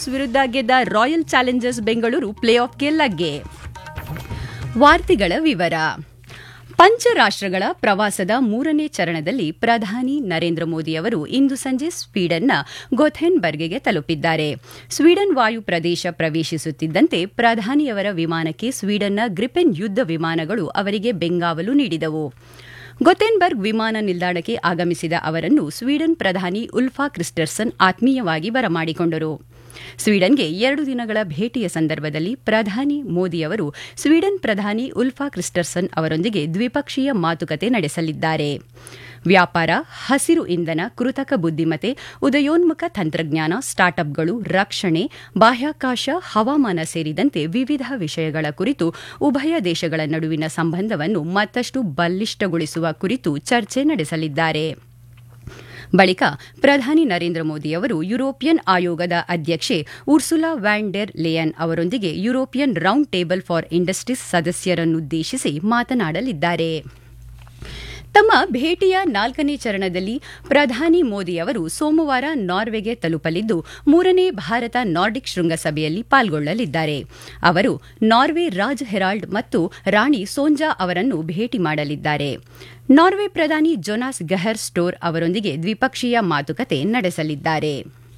Kings ವಿರುದ್ಧ ಗೆದ್ದ royal challengers Bengaluru play ಆಫ್ಗೆ ಲಗ್ಗೆ ವಾರ್ತೆಗಳ ವಿವರ ಪಂಚರಾಷ್ಟ್ರಗಳ ಪ್ರವಾಸದ ಮೂರನೇ ಚರಣದಲ್ಲಿ ಪ್ರಧಾನಿ ನರೇಂದ್ರ ಮೋದಿ ಅವರು ಇಂದು ಸಂಜೆ ಸ್ವೀಡನ್ನ ಗೊಥೆನ್ಬರ್ಗ್ಗೆ ತಲುಪಿದ್ದಾರೆ ಸ್ವೀಡನ್ ವಾಯು ಪ್ರದೇಶ ಪ್ರವೇಶಿಸುತ್ತಿದ್ದಂತೆ ಪ್ರಧಾನಿಯವರ ವಿಮಾನಕ್ಕೆ ಸ್ವೀಡನ್ನ ಗ್ರಿಪೆನ್ ಯುದ್ಧ ವಿಮಾನಗಳು ಅವರಿಗೆ ಬೆಂಗಾವಲು ನೀಡಿದವು ಗೊಥೆನ್ಬರ್ಗ್ ವಿಮಾನ ನಿಲ್ದಾಣಕ್ಕೆ ಆಗಮಿಸಿದ ಅವರನ್ನು ಸ್ವೀಡನ್ ಪ್ರಧಾನಿ ಉಲ್ಫಾ ಕ್ರಿಸ್ಟರ್ಸನ್ ಆತ್ಮೀಯವಾಗಿ ಬರಮಾಡಿಕೊಂಡರು ಸ್ವೀಡನ್ಗೆ ಎರಡು ದಿನಗಳ ಭೇಟಿಯ ಸಂದರ್ಭದಲ್ಲಿ ಪ್ರಧಾನಿ ಮೋದಿ ಅವರು ಸ್ವೀಡನ್ ಪ್ರಧಾನಿ ಉಲ್ಫಾ ಕ್ರಿಸ್ಟರ್ಸನ್ ಅವರೊಂದಿಗೆ ದ್ವಿಪಕ್ಷೀಯ ಮಾತುಕತೆ ನಡೆಸಲಿದ್ದಾರೆ ವ್ಯಾಪಾರ ಹಸಿರು ಇಂಧನ ಕೃತಕ ಬುದ್ದಿಮತ್ತೆ ಉದಯೋನ್ಮುಖ ತಂತ್ರಜ್ಞಾನ ಸ್ಟಾರ್ಟ್ಅಪ್ಗಳು ರಕ್ಷಣೆ ಬಾಹ್ಯಾಕಾಶ ಹವಾಮಾನ ಸೇರಿದಂತೆ ವಿವಿಧ ವಿಷಯಗಳ ಕುರಿತು ಉಭಯ ದೇಶಗಳ ನಡುವಿನ ಸಂಬಂಧವನ್ನು ಮತ್ತಷ್ಟು ಬಲಿಷ್ಠಗೊಳಿಸುವ ಕುರಿತು ಚರ್ಚೆ ನಡೆಸಲಿದ್ದಾರೆ ಬಳಿಕ ಪ್ರಧಾನಿ ನರೇಂದ್ರ ಮೋದಿ ಅವರು ಯುರೋಪಿಯನ್ ಆಯೋಗದ ಅಧ್ಯಕ್ಷೆ ಉರ್ಸುಲಾ ವ್ಯಾನ್ ಡೆರ್ ಲೇಯನ್ ಅವರೊಂದಿಗೆ European round table for industries ಸದಸ್ಯರನ್ನುದ್ದೇಶಿಸಿ ಮಾತನಾಡಲಿದ್ದಾರೆ ತಮ್ಮ ಭೇಟಿಯ ನಾಲ್ಕನೇ ಚರಣದಲ್ಲಿ ಪ್ರಧಾನಿ ಮೋದಿ ಅವರು ಸೋಮವಾರ ನಾರ್ವೆಗೆ ತಲುಪಲಿದ್ದು ಮೂರನೇ ಭಾರತ ನಾರ್ಡಿಕ್ ಶೃಂಗಸಭೆಯಲ್ಲಿ ಪಾಲ್ಗೊಳ್ಳಲಿದ್ದಾರೆ ಅವರು ನಾರ್ವೆ ರಾಜ್ ಹೆರಾಲ್ಡ್ ಮತ್ತು ರಾಣಿ ಸೋಂಜಾ ಅವರನ್ನು ಭೇಟಿ ಮಾಡಲಿದ್ದಾರೆ ನಾರ್ವೆ ಪ್ರಧಾನಿ ಜೊನಾಸ್ ಗಹರ್ ಸ್ಟೋರ್ ಅವರೊಂದಿಗೆ ದ್ವಿಪಕ್ಷೀಯ ಮಾತುಕತೆ ನಡೆಸಲಿದ್ದಾರೆ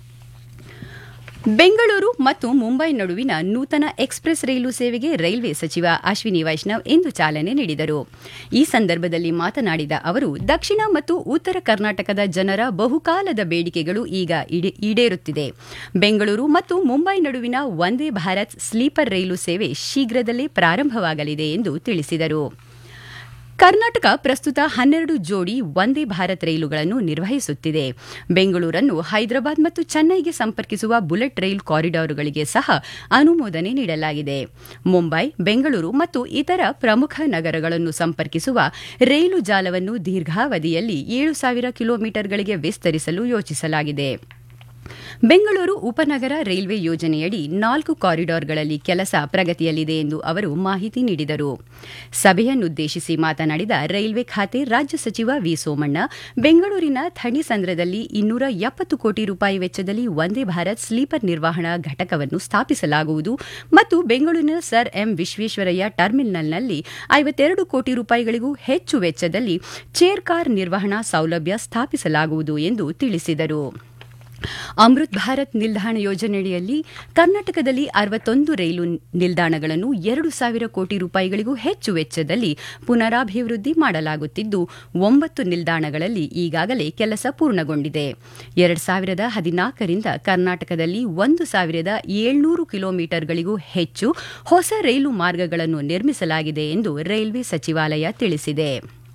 ಬೆಂಗಳೂರು ಮತ್ತು ಮುಂಬೈ ನಡುವಿನ ನೂತನ ಎಕ್ಸ್ಪ್ರೆಸ್ ರೈಲು ಸೇವೆಗೆ ರೈಲ್ವೆ ಸಚಿವ ಅಶ್ವಿನಿ ವೈಷ್ಣವ್ ಇಂದು ಚಾಲನೆ ನೀಡಿದರು ಈ ಸಂದರ್ಭದಲ್ಲಿ ಮಾತನಾಡಿದ ಅವರು ದಕ್ಷಿಣ ಮತ್ತು ಉತ್ತರ ಕರ್ನಾಟಕದ ಜನರ ಬಹುಕಾಲದ ಬೇಡಿಕೆಗಳು ಈಗ ಈಡೇರುತ್ತಿದೆ ಬೆಂಗಳೂರು ಮತ್ತು ಮುಂಬೈ ನಡುವಿನ ವಂದೇ ಭಾರತ್ ಸ್ಲೀಪರ್ ರೈಲು ಸೇವೆ ಶೀಘ್ರದಲ್ಲೇ ಪ್ರಾರಂಭವಾಗಲಿದೆ ಎಂದು ತಿಳಿಸಿದರು ಕರ್ನಾಟಕ ಪ್ರಸ್ತುತ ಹನ್ನೆರಡು ಜೋಡಿ ವಂದೇ ಭಾರತ್ ರೈಲುಗಳನ್ನು ನಿರ್ವಹಿಸುತ್ತಿದೆ ಬೆಂಗಳೂರನ್ನು ಹೈದರಾಬಾದ್ ಮತ್ತು ಚೆನ್ನೈಗೆ ಸಂಪರ್ಕಿಸುವ ಬುಲೆಟ್ ರೈಲು ಕಾರಿಡಾರ್ಗಳಿಗೆ ಸಹ ಅನುಮೋದನೆ ನೀಡಲಾಗಿದೆ ಮುಂಬೈ ಬೆಂಗಳೂರು ಮತ್ತು ಇತರ ಪ್ರಮುಖ ನಗರಗಳನ್ನು ಸಂಪರ್ಕಿಸುವ ರೈಲು ಜಾಲವನ್ನು ದೀರ್ಘಾವಧಿಯಲ್ಲಿ ಏಳು ಸಾವಿರ ಕಿಲೋಮೀಟರ್ಗಳಿಗೆ ವಿಸ್ತರಿಸಲು ಯೋಚಿಸಲಾಗಿದೆ ಬೆಂಗಳೂರು ಉಪನಗರ ರೈಲ್ವೆ ಯೋಜನೆಯಡಿ ನಾಲ್ಕು ಕಾರಿಡಾರ್ಗಳಲ್ಲಿ ಕೆಲಸ ಪ್ರಗತಿಯಲ್ಲಿದೆ ಎಂದು ಅವರು ಮಾಹಿತಿ ನೀಡಿದರು ಸಭೆಯನ್ನುದ್ದೇಶಿಸಿ ಮಾತನಾಡಿದ ರೈಲ್ವೆ ಖಾತೆ ರಾಜ್ಯ ಸಚಿವ ವಿ ಸೋಮಣ್ಣ ಬೆಂಗಳೂರಿನ ಥಣಿಸಂದ್ರದಲ್ಲಿ ಇನ್ನೂರ ಎಪ್ಪತ್ತು ಕೋಟಿ ರೂಪಾಯಿ ವೆಚ್ಚದಲ್ಲಿ ವಂದೇ ಭಾರತ್ ಸ್ಲೀಪರ್ ನಿರ್ವಹಣಾ ಘಟಕವನ್ನು ಸ್ಥಾಪಿಸಲಾಗುವುದು ಮತ್ತು ಬೆಂಗಳೂರಿನ ಸರ್ ಎಂ ವಿಶ್ವೇಶ್ವರಯ್ಯ ಟರ್ಮಿನಲ್ನಲ್ಲಿ ಐವತ್ತೆರಡು ಕೋಟಿ ರೂಪಾಯಿಗಳಿಗೂ ಹೆಚ್ಚು ವೆಚ್ಚದಲ್ಲಿ ಚೇರ್ ಕಾರ್ ನಿರ್ವಹಣಾ ಸೌಲಭ್ಯ ಸ್ಥಾಪಿಸಲಾಗುವುದು ಎಂದು ತಿಳಿಸಿದರು ಅಮೃತ್ ಭಾರತ್ ನಿಲ್ದಾಣ ಯೋಜನೆಯಡಿಯಲ್ಲಿ ಕರ್ನಾಟಕದಲ್ಲಿ ಅರವತ್ತೊಂದು ರೈಲು ನಿಲ್ದಾಣಗಳನ್ನು ಎರಡು ಸಾವಿರ ಕೋಟಿ ರೂಪಾಯಿಗಳಿಗೂ ಹೆಚ್ಚು ವೆಚ್ಚದಲ್ಲಿ ಪುನರಾಭಿವೃದ್ಧಿ ಮಾಡಲಾಗುತ್ತಿದ್ದು ಒಂಬತ್ತು ನಿಲ್ದಾಣಗಳಲ್ಲಿ ಈಗಾಗಲೇ ಕೆಲಸ ಪೂರ್ಣಗೊಂಡಿದೆ ಎರಡು ಸಾವಿರದ ಹದಿನಾಲ್ಕರಿಂದ ಕರ್ನಾಟಕದಲ್ಲಿ ಒಂದು ಸಾವಿರದ ಏಳ್ನೂರು ಕಿಲೋಮೀಟರ್ಗಳಿಗೂ ಹೆಚ್ಚು ಹೊಸ ರೈಲು ಮಾರ್ಗಗಳನ್ನು ನಿರ್ಮಿಸಲಾಗಿದೆ ಎಂದು ರೈಲ್ವೆ ಸಚಿವಾಲಯ ತಿಳಿಸಿದೆ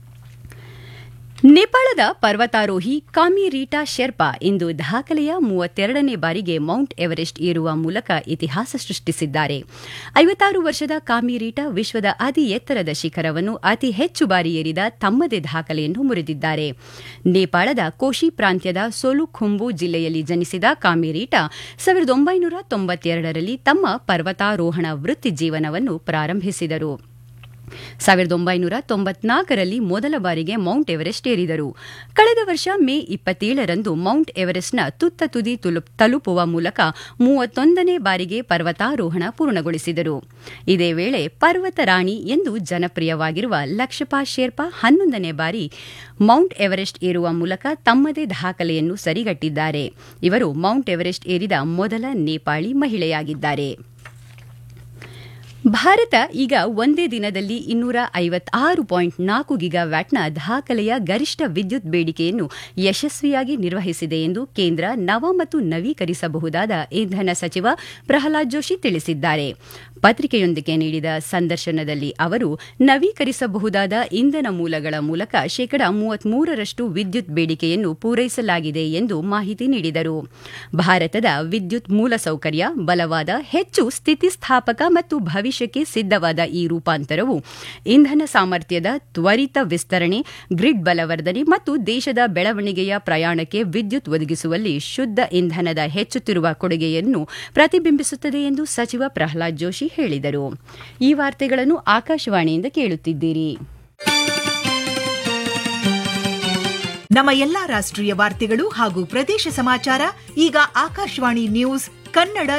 ನೇಪಾಳದ ಪರ್ವತಾರೋಹಿ ಕಾಮಿ ರೀಟಾ ಶೆರ್ಪಾ ಇಂದು ದಾಖಲೆಯ ಮೂವತ್ತೆರಡನೇ ಬಾರಿಗೆ ಮೌಂಟ್ ಎವರೆಸ್ಟ್ ಏರುವ ಮೂಲಕ ಇತಿಹಾಸ ಸೃಷ್ಟಿಸಿದ್ದಾರೆ ಐವತ್ತಾರು ವರ್ಷದ ಕಾಮಿ ರೀಟಾ ವಿಶ್ವದ ಅತಿ ಎತ್ತರದ ಶಿಖರವನ್ನು ಅತಿ ಹೆಚ್ಚು ಬಾರಿ ಏರಿದ ತಮ್ಮದೇ ದಾಖಲೆಯನ್ನು ಮುರಿದಿದ್ದಾರೆ ನೇಪಾಳದ ಕೋಶಿ ಪ್ರಾಂತ್ಯದ ಸೋಲುಖುಂಬು ಜಿಲ್ಲೆಯಲ್ಲಿ ಜನಿಸಿದ ಕಾಮಿ ರೀಟಾ ಸಾವಿರದ ಒಂಬೈನೂರ ತೊಂಬತ್ತೆರಡರಲ್ಲಿ ತಮ್ಮ ಪರ್ವತಾರೋಹಣ ವೃತ್ತಿ ಜೀವನವನ್ನು ಪ್ರಾರಂಭಿಸಿದರು ಸಾವಿರದ ಒಂಬೈನೂರ ತೊಂಬತ್ನಾಲ್ಕರಲ್ಲಿ ಮೊದಲ ಬಾರಿಗೆ ಮೌಂಟ್ ಎವರೆಸ್ಟ್ ಏರಿದರು ಕಳೆದ ವರ್ಷ ಮೇ ಇಪ್ಪತ್ತೇಳರಂದು ಮೌಂಟ್ ಎವರೆಸ್ಟ್ನ ತುತ್ತ ತುದಿ ತಲುಪುವ ಮೂಲಕ ಮೂವತ್ತೊಂದನೇ ಬಾರಿಗೆ ಪರ್ವತಾರೋಹಣ ಪೂರ್ಣಗೊಳಿಸಿದರು ಇದೇ ವೇಳೆ ಪರ್ವತ ರಾಣಿ ಎಂದು ಜನಪ್ರಿಯವಾಗಿರುವ ಲಕ್ಷಪಾ ಶೇರ್ಪಾ ಹನ್ನೊಂದನೇ ಬಾರಿ ಮೌಂಟ್ ಎವರೆಸ್ಟ್ ಏರುವ ಮೂಲಕ ತಮ್ಮದೇ ದಾಖಲೆಯನ್ನು ಸರಿಗಟ್ಟಿದ್ದಾರೆ ಇವರು ಮೌಂಟ್ ಎವರೆಸ್ಟ್ ಏರಿದ ಮೊದಲ ನೇಪಾಳಿ ಮಹಿಳೆಯಾಗಿದ್ದಾರೆ ಭಾರತ ಈಗ ಒಂದೇ ದಿನದಲ್ಲಿ ಇನ್ನೂರ ಐವತ್ತಾರು ಪಾಯಿಂಟ್ ನಾಲ್ಕು ಗಿಗಾವ್ಯಾಟ್ನ ದಾಖಲೆಯ ಗರಿಷ್ಠ ವಿದ್ಯುತ್ ಬೇಡಿಕೆಯನ್ನು ಯಶಸ್ವಿಯಾಗಿ ನಿರ್ವಹಿಸಿದೆ ಎಂದು ಕೇಂದ್ರ ನವ ಮತ್ತು ನವೀಕರಿಸಬಹುದಾದ ಇಂಧನ ಸಚಿವ ಪ್ರಹ್ಲಾದ್ ಜೋಶಿ ತಿಳಿಸಿದ್ದಾರೆ ಪತ್ರಿಕೆಯೊಂದಕ್ಕೆ ನೀಡಿದ ಸಂದರ್ಶನದಲ್ಲಿ ಅವರು ನವೀಕರಿಸಬಹುದಾದ ಇಂಧನ ಮೂಲಗಳ ಮೂಲಕ ಶೇಕಡ ಮೂವತ್ಮೂರರಷ್ಟು ವಿದ್ಯುತ್ ಬೇಡಿಕೆಯನ್ನು ಪೂರೈಸಲಾಗಿದೆ ಎಂದು ಮಾಹಿತಿ ನೀಡಿದರು ಭಾರತದ ವಿದ್ಯುತ್ ಮೂಲಸೌಕರ್ಯ ಬಲವಾದ ಹೆಚ್ಚು ಸ್ಥಿತಿಸ್ಥಾಪಕ ಮತ್ತು ಭವಿಷ್ಯಕ್ಕೆ ಸಿದ್ಧವಾದ ಈ ರೂಪಾಂತರವು ಇಂಧನ ಸಾಮರ್ಥ್ಯದ ತ್ವರಿತ ವಿಸ್ತರಣೆ ಗ್ರಿಡ್ ಬಲವರ್ಧನೆ ಮತ್ತು ದೇಶದ ಬೆಳವಣಿಗೆಯ ಪ್ರಯಾಣಕ್ಕೆ ವಿದ್ಯುತ್ ಒದಗಿಸುವಲ್ಲಿ ಶುದ್ಧ ಇಂಧನದ ಹೆಚ್ಚುತ್ತಿರುವ ಕೊಡುಗೆಯನ್ನು ಪ್ರತಿಬಿಂಬಿಸುತ್ತದೆ ಎಂದು ಸಚಿವ ಪ್ರಹ್ಲಾದ್ ಜೋಶಿ ಹೇಳಿದರು ಈ ವಾರ್ತೆಗಳನ್ನು ಆಕಾಶವಾಣಿಯಿಂದ ಕೇಳುತ್ತಿದ್ದೀರಿ ನಮ್ಮ ಎಲ್ಲಾ ರಾಷ್ಟ್ರೀಯ ವಾರ್ತೆಗಳು ಹಾಗೂ ಪ್ರದೇಶ ಸಮಾಚಾರ ಈಗ ಆಕಾಶವಾಣಿ ನ್ಯೂಸ್ ಕನ್ನಡ